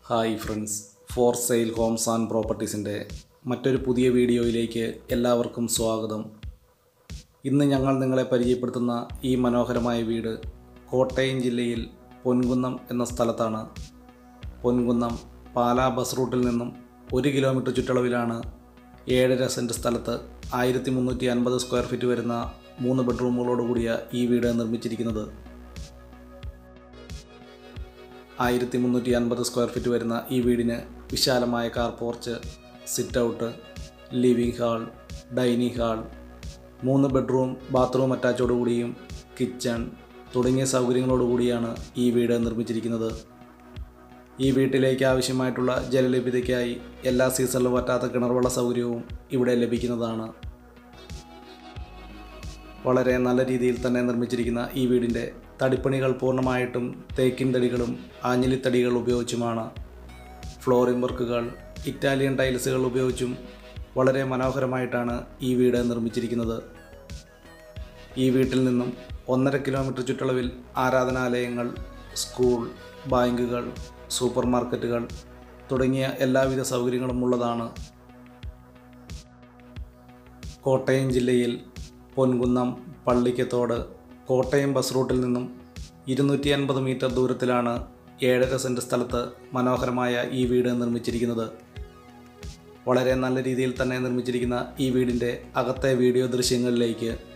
hi friends for sale homes and പ്രോപ്പർട്ടീസിൻ്റെ മറ്റൊരു പുതിയ വീഡിയോയിലേക്ക് എല്ലാവർക്കും സ്വാഗതം ഇന്ന് ഞങ്ങൾ നിങ്ങളെ പരിചയപ്പെടുത്തുന്ന ഈ മനോഹരമായ വീട് കോട്ടയം ജില്ലയിൽ പൊൻകുന്നം എന്ന സ്ഥലത്താണ് പൊൻകുന്നം പാലാ ബസ് റൂട്ടിൽ നിന്നും ഒരു കിലോമീറ്റർ ചുറ്റളവിലാണ് ഏഴര സെൻറ്റ് സ്ഥലത്ത് ആയിരത്തി മുന്നൂറ്റി അൻപത് സ്ക്വയർ ഫീറ്റ് വരുന്ന മൂന്ന് ബെഡ്റൂമുകളോട് കൂടിയ ഈ വീട് നിർമ്മിച്ചിരിക്കുന്നത് ആയിരത്തി മുന്നൂറ്റി അൻപത് സ്ക്വയർ ഫീറ്റ് വരുന്ന ഈ വീടിന് വിശാലമായ car porch sit out living hall dining hall മൂന്ന് ബെഡ്റൂം ബാത്റൂം അറ്റാച്ചോടുകൂടിയും കിച്ചൺ തുടങ്ങിയ സൗകര്യങ്ങളോടുകൂടിയാണ് ഈ വീട് നിർമ്മിച്ചിരിക്കുന്നത് ഈ വീട്ടിലേക്ക് ആവശ്യമായിട്ടുള്ള ജലലഭ്യതയ്ക്കായി എല്ലാ സീസണിലും പറ്റാത്ത കിണർവെള്ള സൗകര്യവും ഇവിടെ ലഭിക്കുന്നതാണ് വളരെ നല്ല രീതിയിൽ തന്നെ നിർമ്മിച്ചിരിക്കുന്ന ഈ വീടിൻ്റെ തടിപ്പണികൾ പൂർണ്ണമായിട്ടും തേക്കിൻ തടികളും ആഞ്ഞിലിത്തടികൾ ഉപയോഗിച്ചുമാണ് ഫ്ലോറിംഗ് വർക്കുകൾ ഇറ്റാലിയൻ ടൈൽസുകൾ ഉപയോഗിച്ചും വളരെ മനോഹരമായിട്ടാണ് ഈ വീട് നിർമ്മിച്ചിരിക്കുന്നത് ഈ വീട്ടിൽ നിന്നും ഒന്നര കിലോമീറ്റർ ചുറ്റളവിൽ ആരാധനാലയങ്ങൾ സ്കൂൾ ബാങ്കുകൾ സൂപ്പർ മാർക്കറ്റുകൾ തുടങ്ങിയ എല്ലാവിധ സൗകര്യങ്ങളും ഉള്ളതാണ് കോട്ടയം ജില്ലയിൽ പൊൻകുന്നം പള്ളിക്കത്തോട് കോട്ടയം ബസ് റൂട്ടിൽ നിന്നും ഇരുന്നൂറ്റി അൻപത് മീറ്റർ ദൂരത്തിലാണ് ഏഴര സെൻറ്റ് സ്ഥലത്ത് മനോഹരമായ ഈ വീട് നിർമ്മിച്ചിരിക്കുന്നത് വളരെ നല്ല രീതിയിൽ തന്നെ നിർമ്മിച്ചിരിക്കുന്ന ഈ വീടിൻ്റെ അകത്തെ വീഡിയോ ദൃശ്യങ്ങളിലേക്ക്